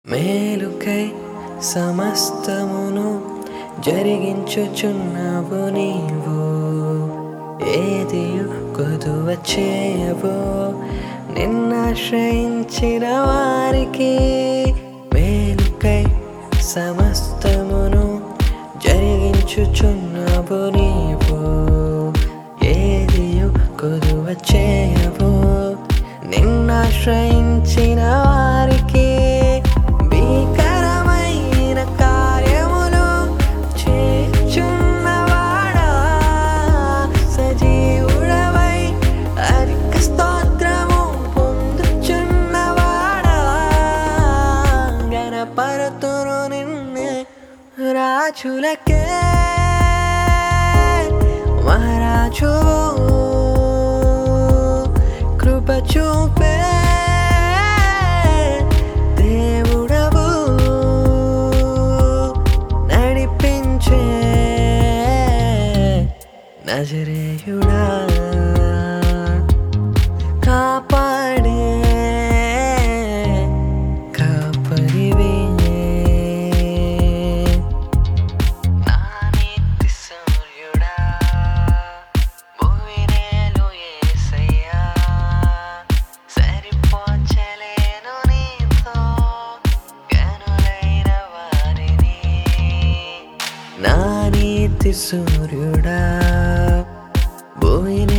మేలుకై సమస్తమును జరిగించుచున్నావు నీవు ఏది కొదువ చేయవో నిన్నాశ్రయించిన వారికి మేలుకై సమస్తమును జరిగించుచున్నావు నీవు ఏది కొదువ చేయవో నిన్నాశ్రయించిన వారికి భీకరమైన కార్యములు చేచున్నవాడా సజీవుడవై అధిక స్తోత్రము పొందుచున్నవాడా గణపరతును నిన్నే రాజులకే మహారాజు కృప చూపే దేవుడవు నడిపించే నజరేయుడా కాపాడే కాపరివే నా నీతి సూర్యుడా భూమినేలు యేసయ్యా సరిపోచలేను నీతో గనులైన వారిని నా నీతి సూర్యుడా భూమి